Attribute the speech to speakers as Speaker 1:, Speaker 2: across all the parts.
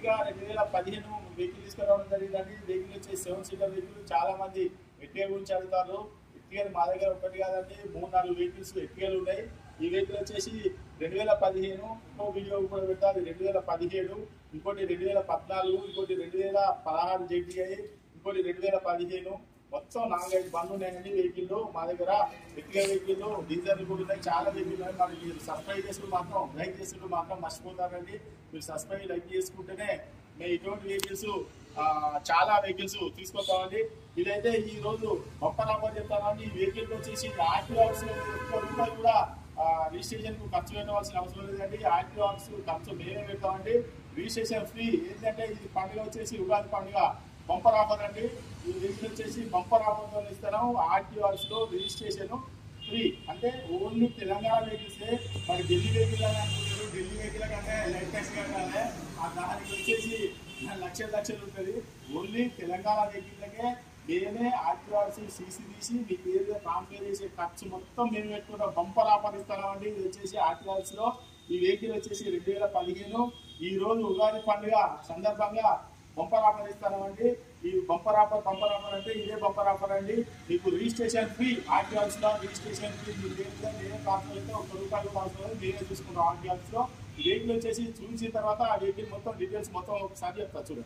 Speaker 1: ఎట్టిగా రెండు వేల పదిహేను వెహికల్ తీసుకురావడం జరిగిందండి వెహికల్ వచ్చేసి సెవెన్ సీటర్ వెహికల్ చాలా మంది ఎట్టిగా గురించి అడుగుతారు ఎట్టిగా మా దగ్గర ఒకటి కాదండి మూడు నాలుగు వెహికల్స్ ఎట్టిగాలు ఉన్నాయి ఈ వెహికల్ వచ్చేసి రెండు వేల పదిహేను ఇంకో వీడియో కూడా పెట్టాలి రెండు వేల పదిహేడు ఇంకోటి రెండు వేల పద్నాలుగు ఇంకోటి రెండు వేల పదహారు జెడ్డీఐ ఇంకోటి రెండు వేల పదిహేను మొత్తం నాలుగైదు బండ్లు ఉన్నాయండి వెహికల్ మా దగ్గర ఎట్టిగా వెహికల్ డీజల్ కూడా ఉన్నాయి చాలా వెహికల్ ఉన్నాయి మరి మీరు సబ్స్క్రైబ్ చేసుకుని మాత్రం లైక్ చేసుకుంటూ మాత్రం మర్చిపోతారండి మీరు సబ్స్క్రైబ్ లైక్ చేసుకుంటేనే మేము ఇటువంటి వెహికల్స్ చాలా వెహికల్స్ తీసుకొస్తామండి ఇదైతే ఈ రోజు ఒక్కరాబర్ చెప్తానండి ఈ వెహికల్ వచ్చేసి ఆర్టీ ఆఫీస్ ఒక్క రూపాయి కూడా రిజిస్ట్రేషన్ కు ఖర్చు పెట్టవలసిన అవసరం లేదండి ఆర్టీ ఆఫీస్ ఖర్చు మేమే పెడతామండి రిజిస్ట్రేషన్ ఫ్రీ ఏంటంటే ఇది పండుగ వచ్చేసి ఉగాది పండుగ బంపర్ ఆఫర్ అండి ఈ వెహికల్ వచ్చేసి బంపర్ ఆఫర్తో ఇస్తున్నాం ఆర్టీ ఆఫీస్ లో రిజిస్ట్రేషన్ ఫ్రీ అంటే ఓన్లీ తెలంగాణ వెహికల్సే మరి ఢిల్లీ వెహికల్ అని అనుకుంటారు ఢిల్లీ వెహికల్ కంటే లైట్ ట్యాక్స్ కట్టాలి ఆ దానికి వచ్చేసి లక్షల లక్షలు ఉంటుంది ఓన్లీ తెలంగాణ వెహికల్లకే మేమే ఆర్టీఆర్సీ సీసీ తీసి మీ పేరు ట్రాన్స్ఫర్ చేసే ఖర్చు మొత్తం మేము పెట్టుకుంటాం బంపర్ ఆఫర్ ఇస్తామండి ఇది వచ్చేసి ఆర్టీఆర్సీ లో ఈ వెహికల్ వచ్చేసి రెండు వేల పదిహేను ఈ రోజు ఉగాది పండుగ సందర్భంగా బంపర్ ఆఫర్ ఇస్తామండి ఈ బంపర్ ఆఫర్ బంపర్ ఆఫర్ అంటే ఇదే బంపర్ ఆఫర్ అండి మీకు రిజిస్ట్రేషన్ ఫ్రీ ఆర్టీఆర్స్ లో రిజిస్ట్రేషన్ ఫ్రీ మీ పేరు ఏ కాస్ట్ అయితే ఒక రూపాయలు కూడా అవసరం లేదు మీరే చూసుకుంటాం ఆర్టీఆర్స్ లో ఈ వెహికల్ వచ్చేసి చూసిన తర్వాత ఆ వెహికల్ మొత్తం డీటెయిల్స్ మొత్తం ఒకసారి చెప్తా చూడండి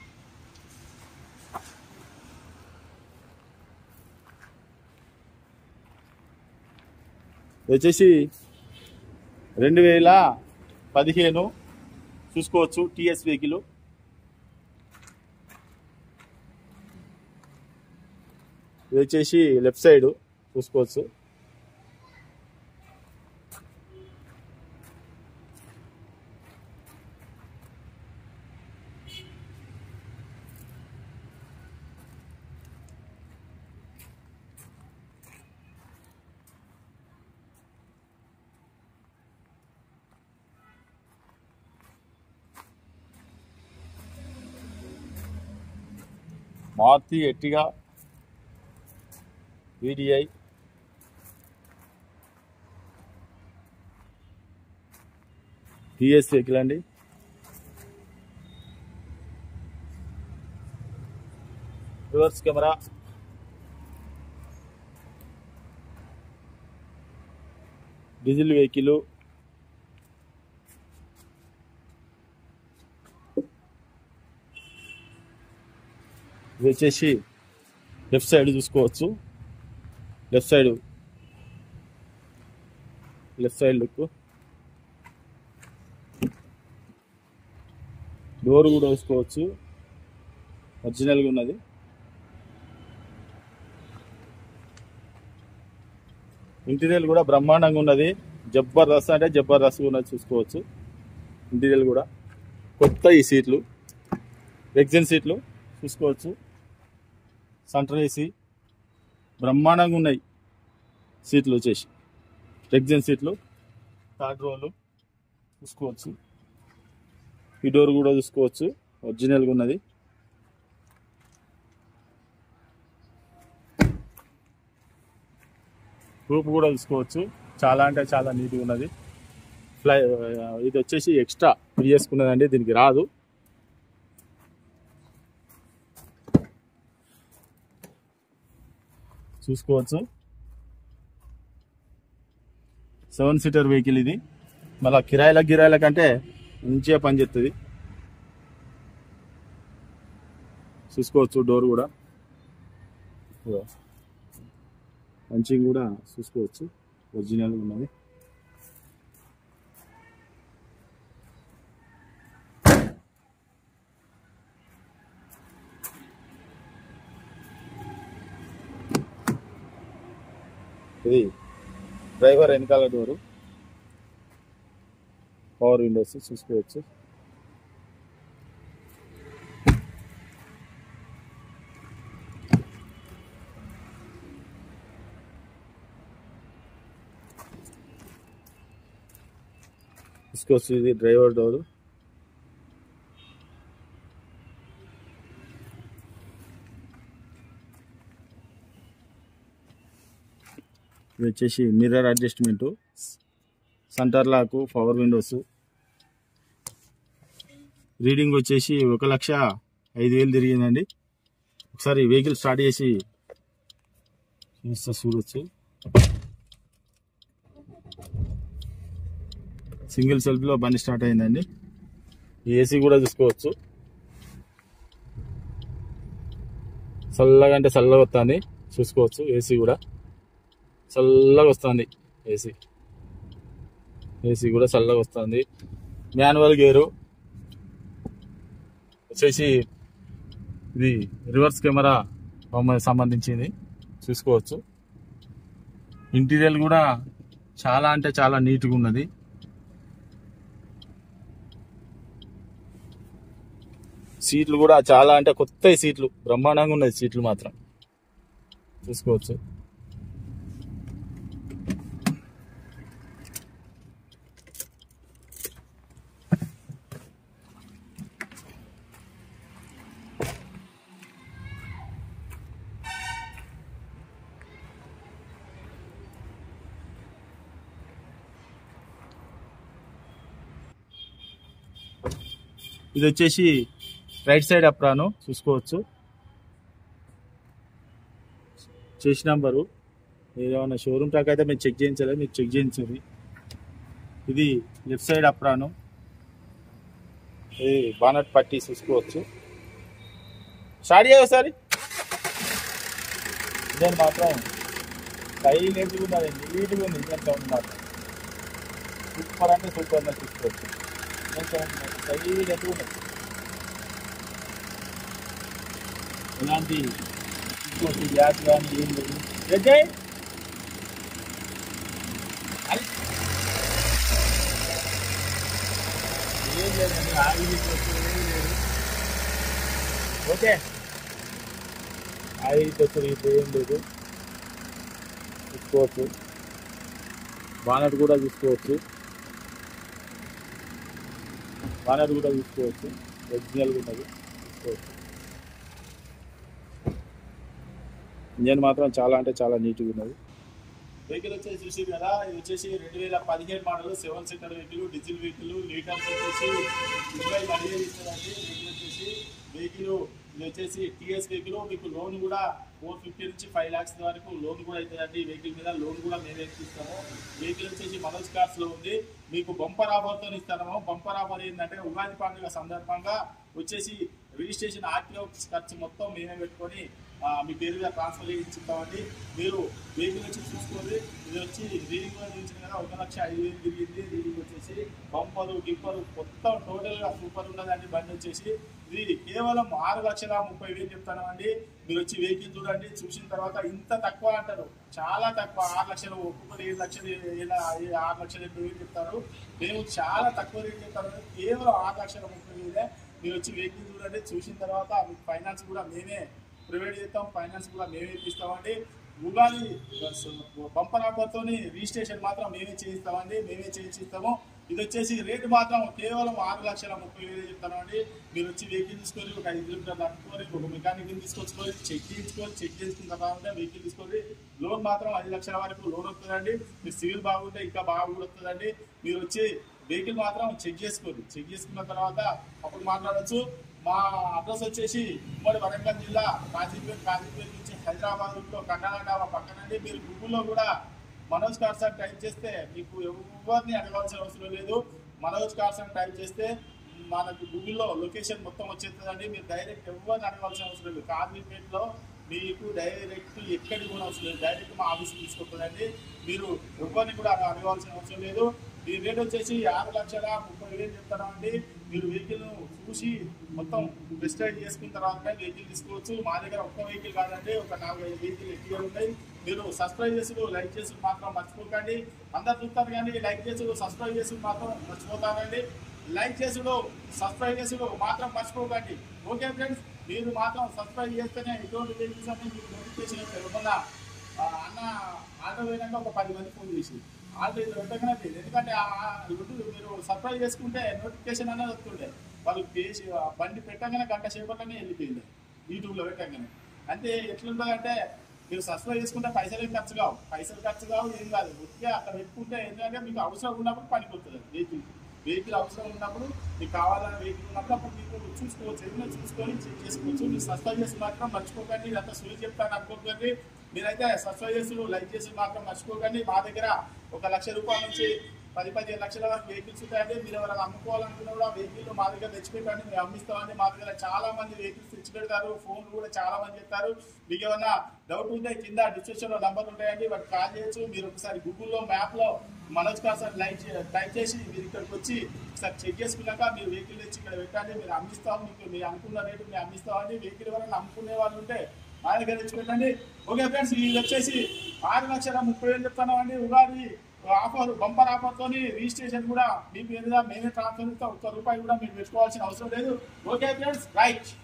Speaker 1: ఇది వచ్చేసి రెండు వేల పదిహేను చూసుకోవచ్చు టిఎస్ వెహికల్ ఇది వచ్చేసి లెఫ్ట్ సైడ్ చూసుకోవచ్చు Maruti Ertiga VDI TS vehicle అండి రివర్స్ కెమెరా డీజిల్ వెహికల్ ఇది వచ్చేసి లెఫ్ట్ సైడ్ చూసుకోవచ్చు left side left side look door కూడా వేసుకోవచ్చు ఒరిజినల్గా ఉన్నది ఇంటీరియర్ కూడా బ్రహ్మాండంగా ఉన్నది జబర్దస్త్ అంటే జబర్దస్త్ ఉన్నది చూసుకోవచ్చు ఇంటీరియర్ కూడా కొత్త ఈ సీట్లు ఎగ్జిన్ సీట్లు చూసుకోవచ్చు సెంటర్ ఏసీ బ్రహ్మాండంగా ఉన్నాయి సీట్లు వచ్చేసి ఎగ్జిన్ సీట్లు థర్డ్ రోలు చూసుకోవచ్చు ఈ డోర్ కూడా చూసుకోవచ్చు ఒరిజినల్గా ఉన్నది రూప్ కూడా చూసుకోవచ్చు చాలా అంటే చాలా నీట్గా ఉన్నది ఫ్లై ఇది వచ్చేసి ఎక్స్ట్రా ఫ్రీ చేసుకున్నదండి దీనికి రాదు చూసుకోవచ్చు సెవెన్ సీటర్ వెహికల్ ఇది మళ్ళీ కిరాయిల గిరాయిల కంటే మంచిగా పనిచేస్తుంది చూసుకోవచ్చు డోర్ కూడా ఇదిగో. మంచిగా కూడా చూసుకోవచ్చు ఒరిజినల్ ఉన్నది ఇది డ్రైవర్ వెనకాల డోరు పవర్ విండోస్ చూసుకోవచ్చు చూసుకోవచ్చు ఇది డ్రైవర్ డోరు ఇది వచ్చేసి మిర్రర్ రీడింగ్ వచ్చేసి ఒక లక్ష ఐదు వేలు తిరిగిందండి ఒకసారి వెహికల్ స్టార్ట్ చేసి చూస్తే చూడొచ్చు సింగిల్ సెల్ఫ్లో బండి స్టార్ట్ అయిందండి ఏసీ కూడా చూసుకోవచ్చు చల్లగా అంటే చల్లగా వస్తుంది చూసుకోవచ్చు ఏసీ కూడా చల్లగా వస్తుంది ఏసీ ఏసీ కూడా చల్లగా వస్తుంది మాన్యువల్ గేరు వచ్చేసి ఇది రివర్స్ కెమెరా సంబంధించింది చూసుకోవచ్చు ఇంటీరియర్ కూడా చాలా అంటే చాలా నీట్గా ఉన్నది సీట్లు కూడా చాలా అంటే కొత్త సీట్లు బ్రహ్మాండంగా ఉన్నది సీట్లు మాత్రం చూసుకోవచ్చు ఇది వచ్చేసి రైట్ సైడ్ అప్రాను చూసుకోవచ్చు చేసి నంబరు ఏదైనా షోరూమ్ ట్రాక్ అయితే మేము చెక్ చేయించలేదు మీరు చెక్ చేయించండి ఇది లెఫ్ట్ సైడ్ అప్రాను ఇది బానట్ పట్టి చూసుకోవచ్చు స్టార్ట్ చేయ ఒకసారి ఇదే మాత్రం సైలెంట్గా ఉన్నది నీట్గా ఉంది ఇంజన్ సౌండ్ మాత్రం సూపర్ అంటే సూపర్ చూసుకోవచ్చు ఇంజన్ సౌండ్ సైలెంట్గా ఉన్నది ఎలాంటి ఇంకోటి గ్యాస్ కానీ ఏం లేదు జడ్జయ్ అది ఏం లేదండి ఆయిల్ ఏం లేదు ఓకే ఆయిల్ వచ్చి ఇప్పుడు ఏం లేదు చూసుకోవచ్చు బానట్ కూడా చూసుకోవచ్చు బానట్ కూడా చూసుకోవచ్చు ఒరిజినల్గా ఉన్నది చూసుకోవచ్చు ఇంజన్ మాత్రం చాలా అంటే చాలా నీట్గా ఉన్నది వెహికల్ వచ్చేసి చూసి కదా ఇది వచ్చేసి రెండు వేల పదిహేను model seven seater vehicle diesel vehicle litres వచ్చేసి ఇరవై పదిహేను ఇస్తారండి వెహికల్ వచ్చేసి వెహికల్ ఇది వచ్చేసి టీఎస్ వెహికల్ మీకు లోన్ కూడా ఫోర్ ఫిఫ్టీ నుంచి ఫైవ్ ల్యాక్స్ వరకు లోన్ కూడా అవుతుందండి ఈ వెహికల్ మీద లోన్ కూడా మేమే ఇస్తాము వెహికల్ వచ్చేసి మనోజ్ కార్స్ లో ఉంది మీకు బంపర్ ఆఫర్తో ఇస్తాము బంపర్ ఆఫర్ ఏంటంటే ఉగాది పండుగ సందర్భంగా వచ్చేసి రిజిస్ట్రేషన్ ఆర్టీఓ ఖర్చు మొత్తం మేమే పెట్టుకొని ఆ, మీ పేరు మీద ట్రాన్స్ఫర్ చేయించుతామండి మీరు వెహికల్ వచ్చి చూసుకోండి ఇది వచ్చి రీడింగ్ కూడా చూపించిన కదా ఒక లక్ష ఐదు వేలు తిరిగింది రీడింగ్ వచ్చేసి బంపరు గిప్పరు మొత్తం టోటల్ గా సూపర్ ఉన్నదండి బండి వచ్చేసి ఇది కేవలం ఆరు లక్షల ముప్పై వేలు చెప్తానండి మీరు వచ్చి వెహికల్ చూడండి చూసిన తర్వాత ఇంత తక్కువ అంటారు చాలా తక్కువ ఆరు లక్షలు ఒక్కొక్కరు ఏడు లక్షలు ఏలా ఆరు లక్షలు ఎనిమిది వేలు చెప్తారు మేము చాలా తక్కువ రేట్ చెప్తారు కేవలం ఆరు లక్షల ముప్పై వేలే మీరు వచ్చి వెహికల్ చూడండి చూసిన తర్వాత మీకు ఫైనాన్స్ కూడా మేమే ప్రొవైడ్ చేస్తాం ఫైనాన్స్ కూడా మేమే ఇప్పిస్తామండి ఉగాది బంపర్ ఆఫర్తో రిజిస్ట్రేషన్ మాత్రం మేమే చేయిస్తామండి మేమే చేయించిస్తాము ఇది వచ్చేసి రేటు మాత్రం కేవలం ఆరు లక్షల ముప్పై వేలు చెప్తామండి మీరు వచ్చి వెహికల్ తీసుకొని ఒక ఐదు కిలోమీటర్లు అనుకొని ఒక మెకానిక్ తీసుకొచ్చుకొని చెక్ చేయించుకొని చెక్ చేసుకున్న తర్వాత వెహికల్ తీసుకొని లోన్ మాత్రం ఐదు లక్షల వరకు లోన్ వస్తుందండి మీరు సివిల్ బాగుంటే ఇంకా బాగా కూడా వస్తుందండి మీరు వచ్చి వెహికల్ మాత్రం చెక్ చేసుకోండి చెక్ చేసుకున్న తర్వాత అప్పుడు మాట్లాడచ్చు మా అడ్రస్ వచ్చేసి ఉమ్మడి వరంగల్ జిల్లా కాజీపేట కాజీపేట నుంచి హైదరాబాద్ రూట్లో కన్నడ డాబా పక్కనండి మీరు గూగుల్లో కూడా మనోజ్ కార్స్ అని టైప్ చేస్తే మీకు ఎవరిని అడగాల్సిన అవసరం లేదు మనోజ్ కార్స్ అని టైప్ చేస్తే మనకు గూగుల్లో లొకేషన్ మొత్తం వచ్చేస్తుందండి మీరు డైరెక్ట్ ఎవరిని అడగాల్సిన అవసరం లేదు కాజీపేటలో మీకు డైరెక్ట్ ఎక్కడికి కూడా అవసరం లేదు డైరెక్ట్ మా ఆఫీస్కి తీసుకొస్తుందండి మీరు ఎవరిని కూడా అడగాల్సిన అవసరం లేదు ఈ రేట్ వచ్చేసి ఆరు లక్షల ముప్పై వేలు చెప్తామండి మీరు వెహికల్ చూసి మొత్తం టెస్ట్ రైడ్ చేసుకున్న తర్వాత వెహికల్ తీసుకోవచ్చు మా దగ్గర ఒక్క వెహికల్ కాదండి ఒక నాలుగు ఐదు వెహికల్ ఎక్కువ ఉంటాయి మీరు సబ్స్క్రైబ్ చేసుడు లైక్ చేసుడు మాత్రం మర్చిపోకండి అందరు చూస్తారు కానీ లైక్ చేసుడు సబ్స్క్రైబ్ చేసుడు మాత్రం మర్చిపోతారండి లైక్ చేసుడు సబ్స్క్రైబ్ చేసుడు మాత్రం మర్చిపోకండి ఓకే ఫ్రెండ్స్ మీరు మాత్రం సబ్స్క్రైబ్ చేస్తేనే ఎటువంటి వెహికల్స్ అన్ని మీకు నోటిఫికేషన్ వస్తాయి ఏమన్నా ఆ, అన్న ఆటో పోయినాక ఒక పది మంది ఫోన్ చేసి ఆటో ఇది పెట్టగానే పోయింది ఎందుకంటే ఆ ఆ రొడ్డు మీరు సర్ప్రైజ్ చేసుకుంటే నోటిఫికేషన్ అనేది వస్తుండే వాళ్ళు పేసి ఆ బండి పెట్టగానే గంట సేపట్లోనే వెళ్ళిపోయింది యూట్యూబ్లో పెట్టగానే అంటే ఎట్లుంటుందంటే మీరు సబ్స్క్రైబ్ చేసుకుంటే పైసలు ఏం ఖర్చు కావు పైసలు ఖర్చు కావు ఏం కాదు ఉత్తిగా అక్కడ పెట్టుకుంటే ఏంటంటే మీకు అవసరం ఉన్నప్పుడు పనికి వస్తుంది వెహికల్ వెహికల్ అవసరం ఉన్నప్పుడు మీకు కావాలన్న వెహికల్ ఉన్నప్పుడు అప్పుడు మీకు చూసుకోవచ్చు ఏదైనా చూసుకొని చెక్ చేసుకోవచ్చు మీరు సబ్స్క్రైబ్ చేసి మాత్రం మర్చిపోకండి ఇదంతా సులువు చెప్తాను అనుకోకండి మీరైతే సబ్స్క్రైబ్ చేసి లైక్ చేసి మాత్రం మర్చిపోకండి మా దగ్గర ఒక లక్ష రూపాయల నుంచి పది పదిహేను లక్షల వరకు వెహికల్స్ ఉంటాయండి మీరు ఎవరైనా అమ్ముకోవాలనుకున్నా కూడా వెహికల్ మా దగ్గర తెచ్చిపెట్టండి మేము అమ్మిస్తామండి మా దగ్గర చాలా మంది వెహికల్స్ తెచ్చి పెడతారు ఫోన్లు కూడా చాలా మంది చెప్తారు మీకు ఏమైనా డౌట్ ఉంటే కింద డిస్క్రిప్షన్ లో నంబర్ ఉంటాయండి వాటి కాల్ చేయొచ్చు మీరు ఒకసారి గూగుల్లో మ్యాప్ లో Manoj car sir like type చేసి మీరు ఇక్కడికి వచ్చి ఒకసారి చెక్ చేసుకున్నాక మీరు వెహికల్ తెచ్చి ఇక్కడ పెట్టండి మీరు అమ్మిస్తాం మీకు మీరు అనుకున్న రేటు మీరు అమ్మిస్తామండి వెహికల్ ఎవరైనా అమ్ముకునే వాళ్ళు ఉంటే మా దగ్గర తెచ్చి పెట్టండి ఓకే ఫ్రెండ్స్ ఇది వచ్చేసి ఆరు లక్షల ముప్పై వేలు చెప్తాను అండి ఉగాది ఆఫర్ బంపర్ ఆఫర్ తోని రిజిస్ట్రేషన్ కూడా మీకు ఏదైనా మేమే ట్రాన్స్ఫర్ ఇస్తాం ఒక్క రూపాయి కూడా మీరు పెట్టుకోవాల్సిన అవసరం లేదు ఓకే ఫ్రెండ్స్ రైట్